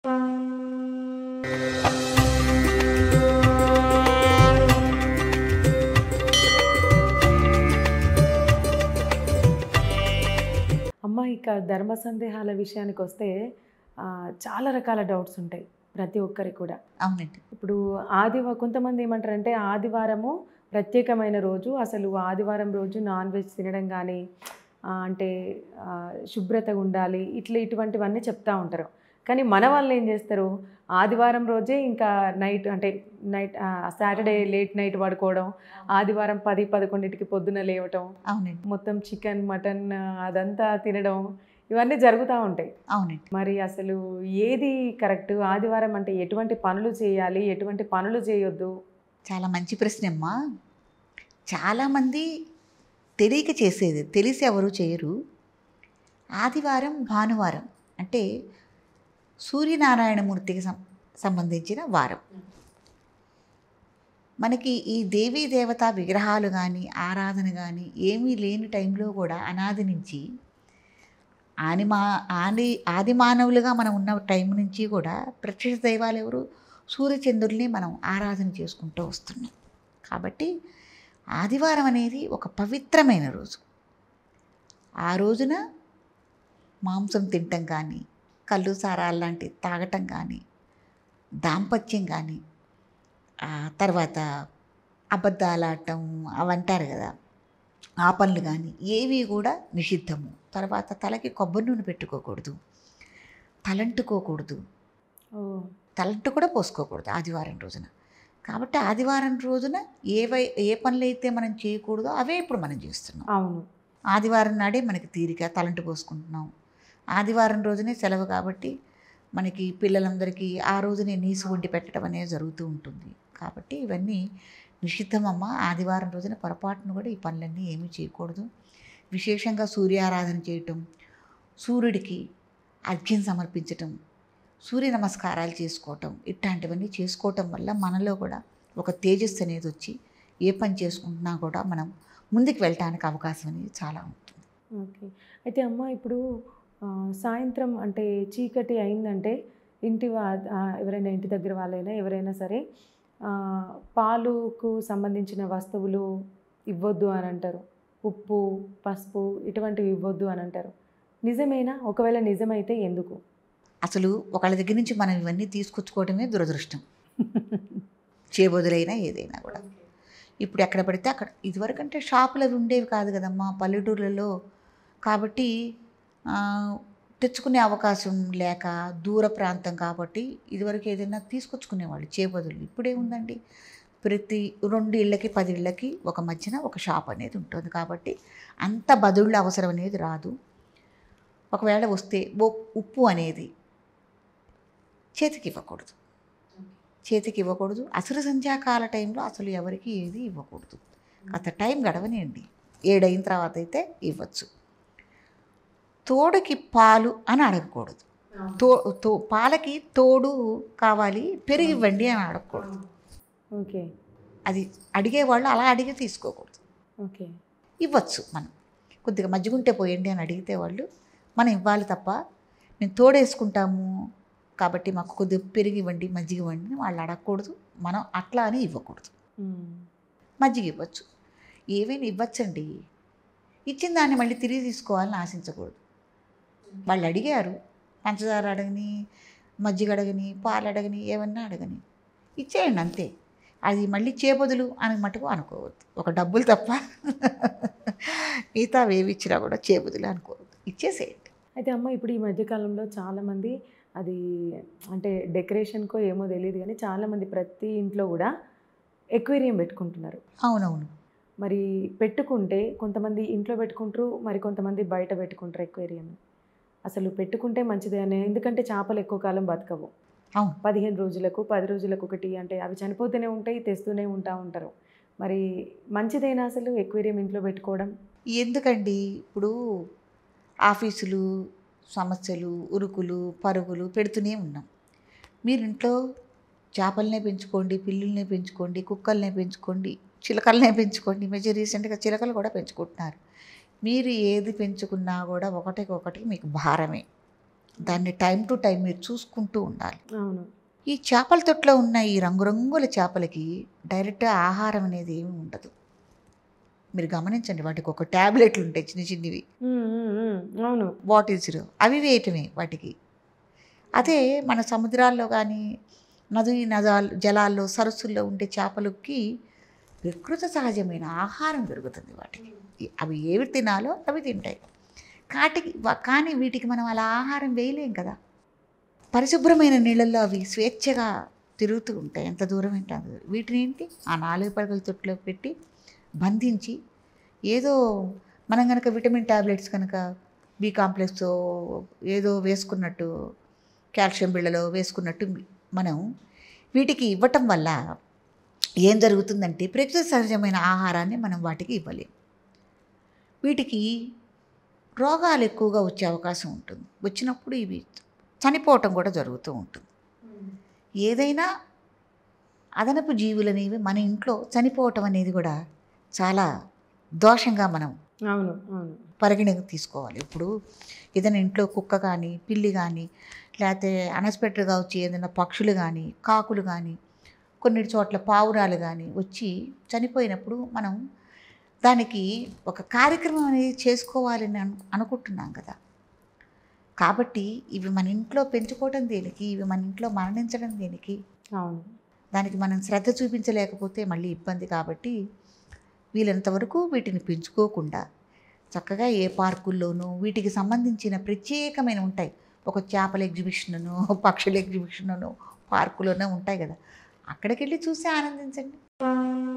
అమ్మ ఇక ధర్మ సందేహాల విషయానికి వస్తే ఆ, చాలా రకాల డౌట్స్ ఉంటాయి ప్రతి ఒక్కరికి కూడా అవునండి ఇప్పుడు ఆదివ కొంతమంది ఏమంటారంటే ఆదివారము ప్రత్యేకమైన రోజు అసలు ఆదివారం రోజు నాన్ వెజ్ తినడం కానీ ఆ, అంటే ఆ, శుభ్రతగా ఉండాలి ఇట్లా ఇటువంటివన్నీ చెప్తా ఉంటారు కానీ మన వాళ్ళు ఏం చేస్తారు ఆదివారం రోజే ఇంకా నైట్ అంటే నైట్ సాటర్డే లేట్ నైట్ పడుకోవడం ఆదివారం పది పదకొండింటికి పొద్దున లేవటం అవునండి మొత్తం చికెన్ మటన్ అదంతా తినడం ఇవన్నీ జరుగుతూ ఉంటాయి అవునండి మరి అసలు ఏది కరెక్ట్ ఆదివారం అంటే ఎటువంటి పనులు చేయాలి ఎటువంటి పనులు చేయొద్దు చాలా మంచి ప్రశ్న అమ్మా చాలామంది తెలియక చేసేది తెలిసి ఎవరు చేయరు ఆదివారం భానువారం అంటే సూర్యనారాయణమూర్తికి సం సంబంధించిన వారం మనకి ఈ దేవీ దేవత విగ్రహాలు కానీ ఆరాధన కానీ ఏమీ లేని టైంలో కూడా అనాది నుంచి ఆనిమా ఆది ఆది మానవులుగా మనం ఉన్న టైం నుంచి కూడా ప్రత్యక్ష దైవాలు ఎవరు సూర్యచంద్రుల్ని మనం ఆరాధన చేసుకుంటూ వస్తున్నాం కాబట్టి ఆదివారం అనేది ఒక పవిత్రమైన రోజు ఆ రోజున మాంసం తినటం కానీ కళ్ళు సారాలు లాంటి తాగటం కానీ దాంపత్యం కానీ ఆ తర్వాత అబద్ధాలాడటం అవంటారు కదా ఆ పనులు కానీ ఏవి కూడా నిషిద్ధము తర్వాత తలకి కొబ్బరి నూనె పెట్టుకోకూడదు తలంటుకోకూడదు ఓ తలంటు కూడా పోసుకోకూడదు ఆదివారం రోజున కాబట్టి ఆదివారం రోజున ఏవై ఏ పనులైతే మనం చేయకూడదో అవే ఇప్పుడు మనం చేస్తున్నాం అవును ఆదివారం నాడే మనకి తీరిక తలంటు పోసుకుంటున్నాం ఆదివారం రోజునే సెలవు కాబట్టి మనకి పిల్లలందరికీ ఆ రోజునే నీసు వండి పెట్టడం అనేది జరుగుతూ ఉంటుంది కాబట్టి ఇవన్నీ నిషిద్ధమమ్మ ఆదివారం రోజున పొరపాటును కూడా ఈ పనులన్నీ ఏమీ చేయకూడదు విశేషంగా సూర్యారాధన చేయటం సూర్యుడికి అర్ఘ్యం సమర్పించటం సూర్య నమస్కారాలు చేసుకోవటం ఇట్లాంటివన్నీ చేసుకోవటం వల్ల మనలో కూడా ఒక తేజస్సు అనేది వచ్చి ఏ పని చేసుకుంటున్నా కూడా మనం ముందుకు వెళ్ళటానికి అవకాశం అనేది చాలా ఉంటుంది ఓకే అయితే అమ్మ ఇప్పుడు ఆ, సాయంత్రం అంటే చీకటి అయిందంటే ఇంటి వా ఆ, ఎవరైనా ఇంటి దగ్గర వాళ్ళైనా ఎవరైనా సరే ఆ, పాలుకు సంబంధించిన వస్తువులు ఇవ్వద్దు అని అంటారు ఉప్పు పసుపు ఇటువంటివి ఇవ్వద్దు అని అంటారు నిజమేనా ఒకవేళ నిజమైతే ఎందుకు అసలు ఒకళ్ళ దగ్గర నుంచి మనం ఇవన్నీ తీసుకొచ్చుకోవడమే దురదృష్టం చేబొదులైనా ఏదైనా కూడా ఇప్పుడు ఎక్కడ పడితే అక్కడ ఇదివరకంటే షాపులు అవి ఉండేవి కాదు కదమ్మా పల్లెటూర్లలో కాబట్టి ఆ, తెచ్చుకునే అవకాశం లేక దూర ప్రాంతం కాబట్టి ఇదివరకు ఏదైనా తీసుకొచ్చుకునేవాళ్ళు చేబదులు ఇప్పుడేముందండి ప్రతి రెండు ఇళ్ళకి పది ఇళ్ళకి ఒక మధ్యన ఒక షాప్ అనేది ఉంటుంది కాబట్టి అంత బదుళ్ళ అవసరం అనేది రాదు ఒకవేళ వస్తే ఓ- ఉప్పు అనేది చేతికి ఇవ్వకూడదు చేతికి ఇవ్వకూడదు అసలు సంధ్యాకాల టైంలో అసలు ఎవరికి ఏది ఇవ్వకూడదు అంత టైం గడవనియండి ఏడైన తర్వాత అయితే ఇవ్వచ్చు తోడుకి పాలు అని అడగకూడదు తో తో పాలకి తోడు కావాలి పెరుగు ఇవ్వండి అని అడగకూడదు ఓకే అది అడిగేవాళ్ళు అలా అడిగి తీసుకోకూడదు ఓకే ఇవ్వచ్చు మనం కొద్దిగా మజ్జిగుంటే పోయండి అని అడిగితే వాళ్ళు మనం ఇవ్వాలి తప్ప మేము తోడేసుకుంటాము కాబట్టి మాకు కొద్దిగా పెరిగి ఇవ్వండి మజ్జిగ ఇవ్వండి అని వాళ్ళు అడగకూడదు మనం అట్లా అని ఇవ్వకూడదు ఉమ్. మజ్జిగ ఇవ్వచ్చు ఏవైనా ఇవ్వచ్చండి ఇచ్చిన దాన్ని మళ్ళీ తిరిగి తీసుకోవాలని ఆశించకూడదు వాళ్ళు అడిగారు పంచదార అడగని మజ్జిగ అడగని పాలు అడగని ఏమన్నా అడగని ఇచ్చేయండి అంతే అది మళ్ళీ చేబదులు అని మటుకు అనుకోవద్దు ఒక డబ్బులు తప్ప మిగతా ఏవి ఇచ్చినా కూడా చేబదులు అనుకోవద్దు ఇచ్చేసేయండి అయితే అమ్మ ఇప్పుడు ఈ మధ్యకాలంలో చాలామంది అది అంటే డెకరేషన్కో ఏమో తెలియదు కానీ చాలామంది ప్రతి ఇంట్లో కూడా ఎక్వేరియం పెట్టుకుంటున్నారు అవునవును మరి పెట్టుకుంటే కొంతమంది ఇంట్లో పెట్టుకుంటారు మరి కొంతమంది బయట పెట్టుకుంటారు ఎక్వేరియం అసలు పెట్టుకుంటే మంచిదే అని ఎందుకంటే చేపలు ఎక్కువ కాలం బతకవు అవును పదిహేను రోజులకు పది రోజులకు ఒకటి అంటే అవి చనిపోతూనే ఉంటాయి తెస్తూనే ఉంటా ఉంటారు మరి మంచిదేనా అసలు ఎక్వేరియం ఇంట్లో పెట్టుకోవడం ఎందుకండి ఇప్పుడు ఆఫీసులు సమస్యలు ఉరుకులు పరుగులు పెడుతూనే ఉన్నాం మీరు ఇంట్లో చేపలనే పెంచుకోండి పిల్లుల్నే పెంచుకోండి కుక్కల్నే పెంచుకోండి చిలకలనే పెంచుకోండి ఈ మధ్య రీసెంట్గా చిలకలు కూడా పెంచుకుంటున్నారు మీరు ఏది పెంచుకున్నా కూడా ఒకటికొకటి మీకు భారమే దాన్ని టైం టు టైం మీరు చూసుకుంటూ ఉండాలి అవును ఈ చేపల తొట్లో ఉన్న ఈ రంగురంగుల చేపలకి డైరెక్ట్గా ఆహారం అనేది ఏమి ఉండదు మీరు గమనించండి వాటికి ఒక ట్యాబ్లెట్లు ఉంటాయి చిన్న చిన్నవి ఉమ్, ఉమ్, ఉమ్, అవును బాటిల్స్లో అవి వేయటమే వాటికి అదే మన సముద్రాల్లో కానీ నది నదాలు జలాల్లో సరస్సుల్లో ఉండే చేపలకి వికృత సహజమైన ఆహారం దొరుకుతుంది వాటికి ఈ- అవి ఏవి తినాలో అవి తింటాయి కాటికి వా- కానీ వీటికి మనం అలా ఆహారం వేయలేం కదా పరిశుభ్రమైన నీళ్ళల్లో అవి స్వేచ్ఛగా తిరుగుతూ ఉంటాయి ఎంత దూరం ఏంటి అంత దూరం. వీటిని ఏంటి ఆ నాలుగు పడగల తొట్టులో పెట్టి బంధించి ఏదో మనం కనుక విటమిన్ ట్యాబ్లెట్స్ కనుక బి కాంప్లెక్స్ ఏదో వేసుకున్నట్టు కాల్షియం బిళ్ళలో వేసుకున్నట్టు మనం వీటికి ఇవ్వటం వల్ల ఏం జరుగుతుందంటే ప్రకృతి సహజమైన ఆహారాన్ని మనం వాటికి ఇవ్వలేం వీటికి రోగాలు ఎక్కువగా వచ్చే అవకాశం ఉంటుంది వచ్చినప్పుడు ఇవి చనిపోవటం కూడా జరుగుతూ ఉంటుంది ఏదైనా అదనపు జీవులు అనేవి మన ఇంట్లో చనిపోవటం అనేది కూడా చాలా దోషంగా మనం అవును అవును పరిగణకు తీసుకోవాలి ఇప్పుడు ఏదైనా ఇంట్లో కుక్క కానీ పిల్లి కానీ లేకపోతే అన్ఎక్స్పెక్టెడ్గా వచ్చి ఏదైనా పక్షులు కానీ కాకులు కానీ కొన్ని చోట్ల పావురాలు కానీ వచ్చి చనిపోయినప్పుడు మనం దానికి ఒక కార్యక్రమం అనేది చేసుకోవాలని అను అనుకుంటున్నాం కదా కాబట్టి ఇవి మన ఇంట్లో పెంచుకోవడం దేనికి ఇవి మన ఇంట్లో మరణించడం దేనికి అవును దానికి మనం శ్రద్ధ చూపించలేకపోతే మళ్ళీ ఇబ్బంది కాబట్టి వీలంతవరకు వీటిని పెంచుకోకుండా చక్కగా ఏ పార్కుల్లోనూ వీటికి సంబంధించిన ప్రత్యేకమైన ఉంటాయి ఒక చేపల ఎగ్జిబిషన్ను పక్షుల ఎగ్జిబిషన్ను పార్కులోనే ఉంటాయి కదా అక్కడికి వెళ్ళి చూసి ఆనందించండి